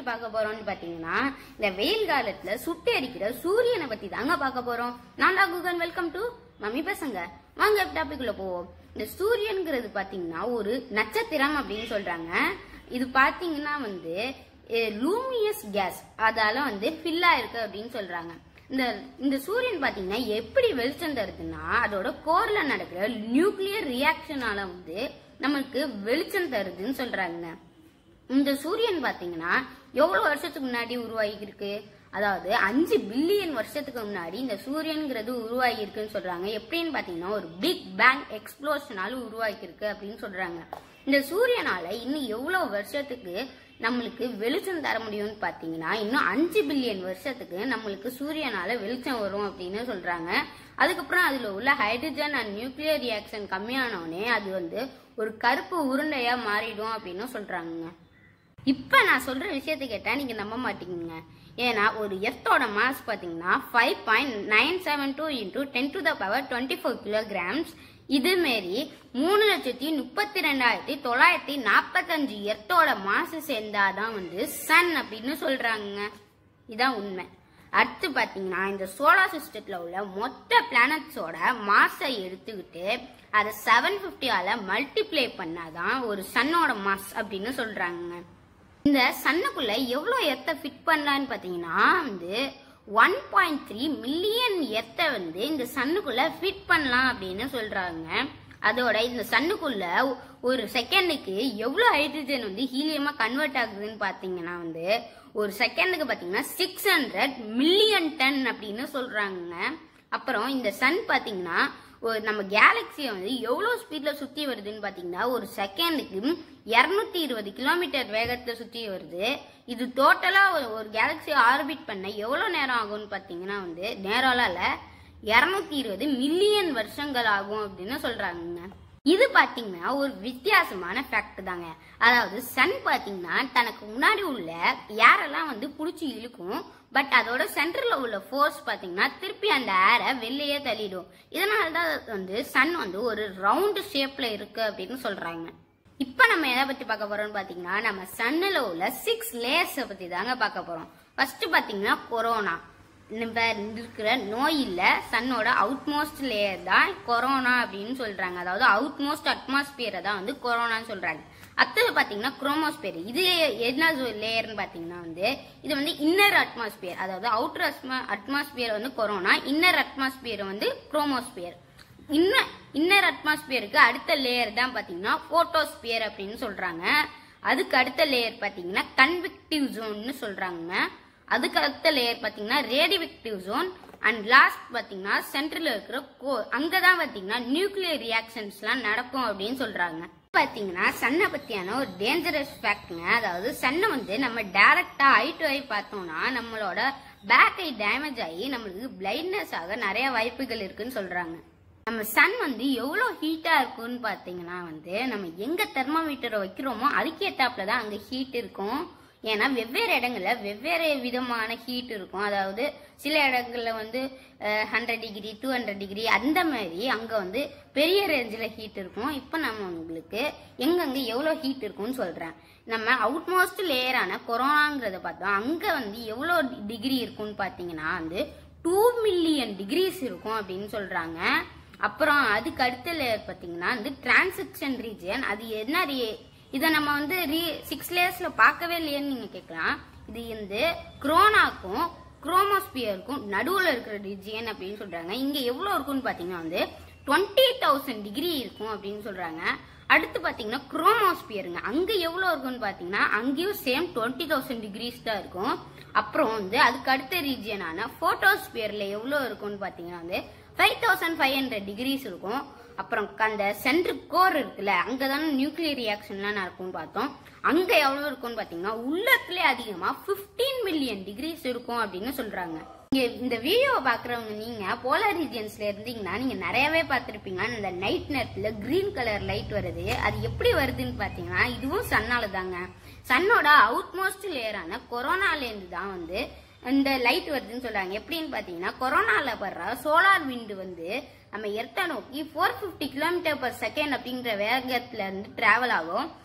பார்க்க போறோம்னு பாத்தீங்கன்னா இந்த வெயில் காலத்துல சுட்டு எரிக்கிற சூரியனை பத்தி தாங்க பார்க்க போறோம் நான் தான் குகன் வெல்கம் டு மம்மி பசங்க வாங்க டாபிக் உள்ள போவோம் இந்த சூரியன்கிறது பாத்தீங்கன்னா ஒரு நட்சத்திரம் அப்படின்னு சொல்றாங்க இது பாத்தீங்கன்னா வந்து லூமியஸ் கேஸ் அதால வந்து ஃபில் ஆயிருக்கு அப்படின்னு சொல்றாங்க இந்த இந்த சூரியன் பாத்தீங்கன்னா எப்படி வெளிச்சம் தருதுன்னா அதோட கோர்ல நடக்கிற நியூக்ளியர் ரியாக்ஷனால வந்து நமக்கு வெளிச்சம் தருதுன்னு சொல்றாங்க இந்த சூரியன் பாத்தீங்கன்னா எவ்வளவு வருஷத்துக்கு முன்னாடி உருவாகி இருக்கு அதாவது அஞ்சு பில்லியன் வருஷத்துக்கு முன்னாடி இந்த சூரியன்கிறது உருவாகி இருக்குன்னு சொல்றாங்க எப்படின்னு பாத்தீங்கன்னா ஒரு பிக் பேங் எக்ஸ்ப்ளோஷனால உருவாகி இருக்கு அப்படின்னு சொல்றாங்க இந்த சூரியனால இன்னும் எவ்வளவு வருஷத்துக்கு நம்மளுக்கு வெளிச்சம் தர முடியும்னு பாத்தீங்கன்னா இன்னும் அஞ்சு பில்லியன் வருஷத்துக்கு நம்மளுக்கு சூரியனால வெளிச்சம் வரும் அப்படின்னு சொல்றாங்க அதுக்கப்புறம் அதுல உள்ள ஹைட்ரஜன் அண்ட் நியூக்ளியர் ரியாக்ஷன் கம்மியானோடனே அது வந்து ஒரு கருப்பு உருண்டையா மாறிடும் அப்படின்னு சொல்றாங்க இப்ப நான் சொல்ற விஷயத்தை கேட்டா நீங்க நம்ப மாட்டீங்க ஏன்னா ஒரு எர்த்தோட மாஸ் பாத்தீங்கன்னா five point nine seven two into ten to the power twenty four kilograms இது மாரி மூணு லட்சத்தி முப்பத்தி ரெண்டாயிரத்தி தொள்ளாயிரத்தி நாற்பத்தஞ்சு எர்த்தோட மாசு சேர்ந்தாதான் வந்து சன் அப்படின்னு சொல்றாங்க இதான் உண்மை அடுத்து பாத்தீங்கன்னா இந்த சோலார் சிஸ்டத்துல உள்ள மொத்த பிளானட்ஸோட மாஸை எடுத்துக்கிட்டு அதை செவன் பிப்டியால மல்டிப்ளை பண்ணாதான் ஒரு சன்னோட மாஸ் அப்படின்னு சொல்றாங்க இந்த சன்னுக்குள்ள எவ்வளவு எர்த்தை ஃபிட் பண்ணலான்னு பாத்தீங்கன்னா வந்து ஒன் பாயிண்ட் த்ரீ மில்லியன் எர்த்தை வந்து இந்த சன்னுக்குள்ள ஃபிட் பண்ணலாம் அப்படின்னு சொல்றாங்க அதோட இந்த சன்னுக்குள்ள ஒரு செகண்டுக்கு எவ்வளவு ஹைட்ரஜன் வந்து ஹீலியமா கன்வெர்ட் ஆகுதுன்னு பாத்தீங்கன்னா வந்து ஒரு செகண்டுக்கு பாத்தீங்கன்னா சிக்ஸ் ஹண்ட்ரட் மில்லியன் டன் அப்படின்னு சொல்றாங்க அப்புறம் இந்த சன் பாத்தீங்கன்னா ஒரு நம்ம கேலக்சியை வந்து எவ்வளோ ஸ்பீடில் சுற்றி வருதுன்னு பார்த்தீங்கன்னா ஒரு செகண்டுக்கு இரநூத்தி இருபது கிலோமீட்டர் வேகத்தில் சுற்றி வருது இது டோட்டலாக ஒரு ஒரு கேலக்சியை ஆர்பிட் பண்ண எவ்வளோ நேரம் ஆகும்னு பார்த்தீங்கன்னா வந்து நேரம்லாம் இல்லை இரநூத்தி இருபது மில்லியன் வருஷங்கள் ஆகும் அப்படின்னு சொல்கிறாங்க இது பாத்தீங்கன்னா ஒரு வித்தியாசமான ஃபேக்ட் தாங்க அதாவது சன் பாத்தீங்கன்னா தனக்கு முன்னாடி உள்ள ஏரெல்லாம் வந்து புடிச்சு இழுக்கும் பட் அதோட சென்டர்ல உள்ள ஃபோர்ஸ் பாத்தீங்கன்னா திருப்பி அந்த ஏரை வெளியே தள்ளிடும் இதனால தான் வந்து சன் வந்து ஒரு ரவுண்ட் ஷேப்ல இருக்கு அப்படின்னு சொல்றாங்க இப்ப நம்ம எதை பத்தி பார்க்க போறோம்னு பாத்தீங்கன்னா நம்ம சன்னுல உள்ள சிக்ஸ் லேயர்ஸ் பத்தி தாங்க பார்க்க போறோம் ஃபர்ஸ்ட் பாத்தீங்கன்னா கொரோனா நம்ம இருக்கிற நோய் இல்ல சன்னோட அவுட்மோஸ்ட் லேயர் தான் கொரோனா அப்படின்னு சொல்றாங்க அதாவது அவுட்மோஸ்ட் அட்மாஸ்பியரை தான் வந்து கொரோனான்னு சொல்றாங்க அடுத்தது பாத்தீங்கன்னா குரோமோஸ்பியர் இது என்ன லேயர்னு பாத்தீங்கன்னா வந்து இது வந்து இன்னர் அட்மாஸ்பியர் அதாவது அவுட்டர் அட்மாஸ்பியர் வந்து கொரோனா இன்னர் அட்மாஸ்பியர் வந்து குரோமோஸ்பியர் இன்ன இன்னர் அட்மாஸ்பியருக்கு அடுத்த லேயர் தான் பாத்தீங்கன்னா போட்டோஸ்பியர் அப்படின்னு சொல்றாங்க அதுக்கு அடுத்த லேயர் பாத்தீங்கன்னா கன்விக்டிவ் ஜோன்னு சொல்றாங்க அதுக்கு அடுத்த லேயர் பாத்தீங்கன்னா ரேடிவிக்டிவ் ஜோன் அண்ட் லாஸ்ட் பாத்தீங்கன்னா சென்டர்ல இருக்கிற கோ அங்கதான் பாத்தீங்கன்னா நியூக்ளியர் ரியாக்ஷன்ஸ்லாம் நடக்கும் அப்படின்னு சொல்றாங்க பாத்தீங்கன்னா சன்னை பத்தியான ஒரு டேஞ்சரஸ் ஃபேக்ட்ங்க அதாவது சன்னை வந்து நம்ம டைரக்டா ஐ டு ஐ பார்த்தோம்னா நம்மளோட பேக் ஐ டேமேஜ் ஆகி நம்மளுக்கு பிளைட்னஸ் ஆக நிறைய வாய்ப்புகள் இருக்குன்னு சொல்றாங்க நம்ம சன் வந்து எவ்வளோ ஹீட்டா இருக்கும்னு பாத்தீங்கன்னா வந்து நம்ம எங்க தெர்மாமீட்டரை வைக்கிறோமோ அதுக்கேத்தாப்புல தான் அங்க ஹீட் இருக்கும் ஏன்னா வெவ்வேறு இடங்கள்ல வெவ்வேறு விதமான ஹீட் இருக்கும் அதாவது சில இடங்கள்ல வந்து hundred degree two hundred degree அந்த மாதிரி அங்க வந்து பெரிய ரேஞ்சில் ஹீட் இருக்கும் இப்போ நம்ம உங்களுக்கு எங்கெங்க எவ்வளோ ஹீட் இருக்கும்னு சொல்றேன் நம்ம அவுட்மோஸ்ட் லேயரான கொரோனாங்கிறத பார்த்தோம் அங்க வந்து எவ்வளோ டிகிரி இருக்கும்னு பார்த்தீங்கன்னா வந்து டூ மில்லியன் டிகிரிஸ் இருக்கும் அப்படின்னு சொல்றாங்க அப்புறம் அதுக்கு அடுத்த லேயர் பார்த்தீங்கன்னா வந்து டிரான்சிக்ஷன் ரீஜியன் அது என்ன இதை நம்ம வந்து ரீ சிக்ஸ் லேயர்ஸ்ல பார்க்கவே இல்லையேன்னு நீங்க கேட்கலாம் இது வந்து குரோனாக்கும் குரோமோஸ்பியருக்கும் நடுவில் இருக்கிற ரீஜியன் அப்படின்னு சொல்றாங்க இங்க எவ்வளவு இருக்கும்னு பாத்தீங்கன்னா வந்து டுவெண்ட்டி தௌசண்ட் டிகிரி இருக்கும் அப்படின்னு சொல்றாங்க அடுத்து பாத்தீங்கன்னா குரோமோஸ்பியருங்க அங்க எவ்வளவு இருக்கும்னு பாத்தீங்கன்னா அங்கேயும் சேம் டுவெண்ட்டி தௌசண்ட் டிகிரிஸ் தான் இருக்கும் அப்புறம் வந்து அதுக்கு அடுத்த ரீஜியனான போட்டோஸ்பியர்ல எவ்வளவு இருக்கும்னு பாத்தீங்கன்னா வந்து five thousand five hundred degrees இருக்கும் அப்புறம் அந்த சென்ட்ரு கோர் இருக்குல்ல அங்கதானே நியூக்ளியர் ரியாக்ஷன்லாம் நடக்கும்னு பார்த்தோம் அங்க எவ்வளவு இருக்கும்னு பாத்தீங்கன்னா உள்ளத்திலே அதிகமா 15 மில்லியன் டிகிரிஸ் இருக்கும் அப்படின்னு சொல்றாங்க இங்க இந்த வீடியோவை பாக்குறவங்க நீங்க போலார் ரீஜியன்ஸ்ல இருந்தீங்கன்னா நீங்க நிறையவே பார்த்திருப்பீங்க இந்த நைட் நேரத்துல கிரீன் கலர் லைட் வருது அது எப்படி வருதுன்னு பாத்தீங்கன்னா இதுவும் சன்னால தாங்க சன்னோட அவுட்மோஸ்ட் லேயரான கொரோனால இருந்து தான் வந்து இந்த லைட் வருதுன்னு சொல்றாங்க எப்படின்னு பாத்தீங்கன்னா கொரோனால வர்ற சோலார் விண்ட் வந்து நம்ம எர்த்தை நோக்கி four fifty kilometre per second அப்படிங்கிற வேகத்துல இருந்து டிராவல் ஆகும்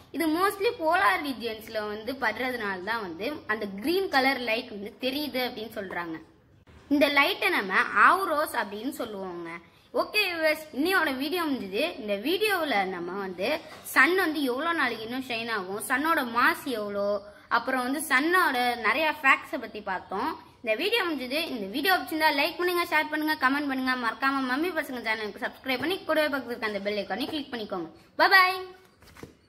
இது மோஸ்ட்லி போலார் ரீஜியன்ஸ்ல வந்து படுறதுனால தான் வந்து அந்த கிரீன் கலர் லைட் வந்து தெரியுது அப்படின்னு சொல்றாங்க இந்த லைட்டை நம்ம ஆவ்ரோஸ் அப்படின்னு சொல்லுவோங்க ஓகே விவர்ஸ் இன்னையோட வீடியோ முடிஞ்சது இந்த வீடியோவில் நம்ம வந்து சன் வந்து எவ்வளோ நாளைக்கு இன்னும் ஷைன் ஆகும் சன்னோட மாஸ் எவ்வளோ அப்புறம் வந்து சன்னோட நிறைய ஃபேக்ட்ஸை பற்றி பார்த்தோம் இந்த வீடியோ முடிஞ்சது இந்த வீடியோ பிடிச்சிருந்தா லைக் பண்ணுங்க ஷேர் பண்ணுங்க கமெண்ட் பண்ணுங்க மறக்காம மம்மி பசங்க சேனலுக்கு சப்ஸ்கிரைப் பண்ணி கூடவே பக்கத்துக்கு அந்த பெல் ஐக்கானே கிளிக் பண்ணிக்கோங்க பாய்